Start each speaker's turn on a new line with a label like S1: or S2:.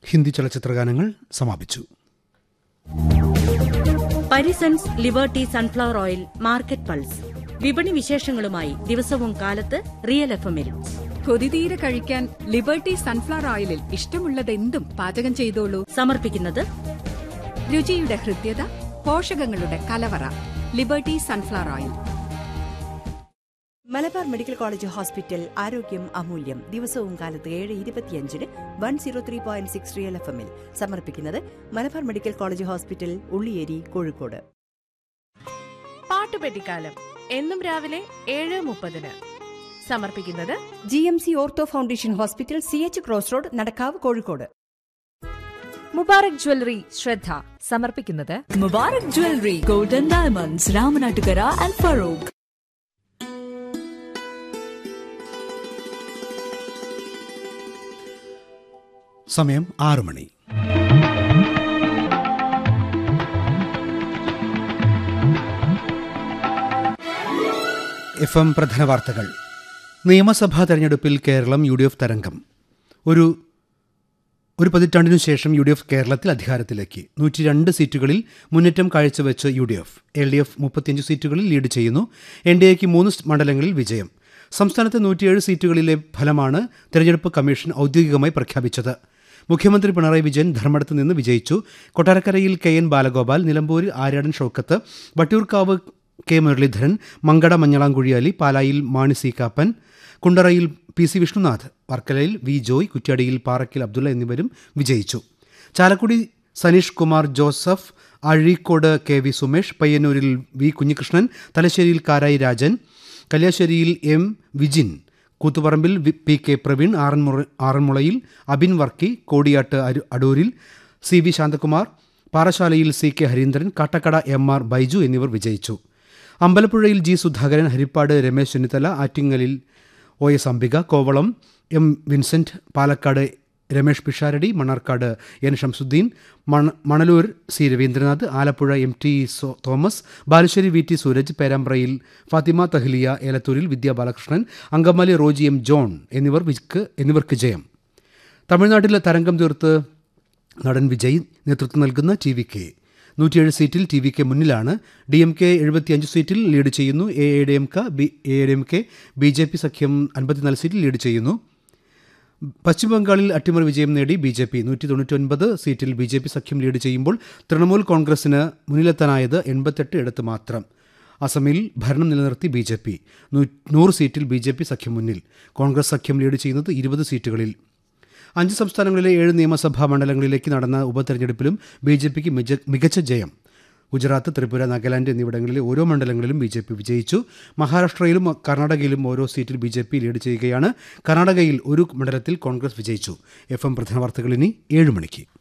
S1: ഹിന്ദി ചലച്ചിത്രഗാനങ്ങൾ സമാപിച്ചു
S2: Parisons liberty sunflower oil market pulse വിപണി വിശേഷങ്ങളുമായി ദിവസവും കാലത്ത് റിയൽ എഫ് എമ്മിൽ
S3: കൊതിതീരെ കഴിക്കാൻ ലിബർട്ടി സൺഫ്ലവർ ഓയിലിൽ ഇഷ്ടമുള്ളതെന്തും പാചകം ചെയ്തോളൂ
S2: സമർപ്പിക്കുന്നത്
S3: രുചിയുടെ ഹൃദ്യത പോഷകങ്ങളുടെ കലവറ Liberty sunflower oil
S4: Malabar medical college hospital ആരോഗ്യം അമൂല്യം ദിവസവും കാലത്ത് ഏഴ് ഇരുപത്തിയഞ്ചിന് one zero three point six real F എമ്മിൽ സമർപ്പിക്കുന്നത് Malabar medical college hospital Ulliyeri Kozhikode
S5: പാട്ടുപെട്ടിക്കാലം എന്നും രാവിലെ ഏഴ് മുപ്പതിന് സമർപ്പിക്കുന്നത്
S4: G M C ortho foundation hospital C H cross road Nadakkavu Kozhikode
S6: Mubarak jewellery ശ്രദ്ധ സമർപ്പിക്കുന്നത്
S7: Mubarak jewellery golden diamonds Ramanattukara and Farook
S1: സമയം ആറു മണി എഫ് എം പ്രധാന വാർത്തകൾ നിയമസഭാ തെരഞ്ഞെടുപ്പിൽ കേരളം യു ഡി എഫ് തരംഗം ഒരു ഒരു പതിറ്റാണ്ടിനു ശേഷം യു ഡി എഫ് കേരളത്തിൽ അധികാരത്തിലേക്ക് നൂറ്റി രണ്ട് സീറ്റുകളിൽ മുന്നേറ്റം കാഴ്ചവെച്ച് U D F L D F മുപ്പത്തിയഞ്ച് സീറ്റുകളിൽ ലീഡ് ചെയ്യുന്നു എൻ ഡി എക്ക് മൂന്ന് മണ്ഡലങ്ങളിൽ വിജയം സംസ്ഥാനത്തെ നൂറ്റിയേഴ് സീറ്റുകളിലെ ഫലമാണ് തെരഞ്ഞെടുപ്പ് കമ്മീഷൻ ഔദ്യോഗികമായി പ്രഖ്യാപിച്ചത് മുഖ്യമന്ത്രി പിണറായി വിജയൻ ധർമ്മടത്ത് നിന്ന് വിജയിച്ചു കൊട്ടാരക്കരയിൽ കെ എൻ ബാലഗോപാൽ നിലമ്പൂരിൽ ആര്യാടൻ ഷൗക്കത്ത് വട്ടിയൂർക്കാവ് കെ മുരളീധരൻ മങ്കട മഞ്ഞളാംകുഴിയാലി പാലായിൽ മാണി സി കാപ്പൻ കുണ്ടറയിൽ പി സി വിഷ്ണുനാഥ് വർക്കലയിൽ വി ജോയ് കുറ്റ്യാടിയിൽ പാറക്കിൽ അബ്ദുള്ള എന്നിവരും വിജയിച്ചു ചാലക്കുടി സനീഷ് കുമാർ ജോസഫ് അഴീക്കോട് കെ വി സുമേഷ് പയ്യന്നൂരിൽ വി കുഞ്ഞികൃഷ്ണൻ തലശ്ശേരിയിൽ കാരായി രാജൻ കല്യാശ്ശേരിയിൽ എം വിജിൻ കൂത്തുപറമ്പിൽ വി- പി കെ പ്രവീൺ ആറന്മുറ ആറന്മുളയിൽ അബിൻ വർക്കി കോടിയാട്ട് അരു- അടൂരിൽ സി വി ശാന്തകുമാർ പാറശാലയിൽ C K Hareendran Kattakada M R Baiju എന്നിവർ വിജയിച്ചു അമ്പലപ്പുഴയിൽ ജി സുധാകരൻ ഹരിപ്പാട് രമേശ് ചെന്നിത്തല ആറ്റിങ്ങലിൽ O S Ambika Kovalam M Vincent Palakkad Ramesh Pisharody Mannarkkad N Shamsudheen മണ Manalur C Raveendranath Alappuzha M T സോ- തോമസ് ബാലുശ്ശേരി വി ടി സൂരജ് പേരാമ്പ്രയിൽ ഫാത്തിമ തഹ്ലിയ ഏലത്തൂരിൽ വിദ്യാ ബാലകൃഷ്ണൻ അങ്കമാലി റോജി എം ജോൺ എന്നിവർ വിക്ക് എന്നിവർക്ക് ജയം തമിഴ്നാട്ടിലെ തരംഗം തീർത്ത് നടൻ വിജയ് നേതൃത്വം നൽകുന്ന ടി വി കെ നൂറ്റിയേഴ് സീറ്റിൽ ടി വി കെ മുന്നിലാണ് ഡി എം കെ എഴുപത്തിയഞ്ച് സീറ്റിൽ ലീഡ് ചെയ്യുന്നു A A D M K B A D M K B J P സഖ്യം അൻപത്തിനാല് സീറ്റിൽ ലീഡ് ചെയ്യുന്നു പശ്ചിമബംഗാളിൽ അട്ടിമറി വിജയം നേടി ബി ജെ പി നൂറ്റി തൊണ്ണൂറ്റൊൻപത് സീറ്റിൽ ബി ജെ പി സഖ്യം ലീഡ് ചെയ്യുമ്പോൾ തൃണമൂൽ കോൺഗ്രസിന് മുന്നിലെത്താനായത് എൺപത്തെട്ട് ഇടത്ത് മാത്രം അസമിൽ ഭരണം നിലനിർത്തി ബി ജെ പി നൂറ് സീറ്റിൽ ബി ജെ പി സഖ്യം മുന്നിൽ കോൺഗ്രസ് സഖ്യം ലീഡ് ചെയ്യുന്നത് ഇരുപത് സീറ്റുകളിൽ അഞ്ച് സംസ്ഥാനങ്ങളിലെ ഏഴ് നിയമസഭാ മണ്ഡലങ്ങളിലേക്ക് നടന്ന ഉപതെരഞ്ഞെടുപ്പിലും ബി ജെ പിക്ക് മികച്ച ജയം ഗുജറാത്ത് ത്രിപുര നാഗാലാൻഡ് എന്നിവിടങ്ങളിലെ ഓരോ മണ്ഡലങ്ങളിലും ബി ജെ പി വിജയിച്ചു മഹാരാഷ്ട്രയിലും കർണാടകയിലും ഓരോ സീറ്റിൽ ബി ജെ പി ലീഡ് ചെയ്യുകയാണ് കർണാടകയിൽ ഒരു മണ്ഡലത്തിൽ കോൺഗ്രസ് വിജയിച്ചു എഫ് എം പ്രധാന വാർത്തകൾ ഇനി ഏഴ് മണിക്ക്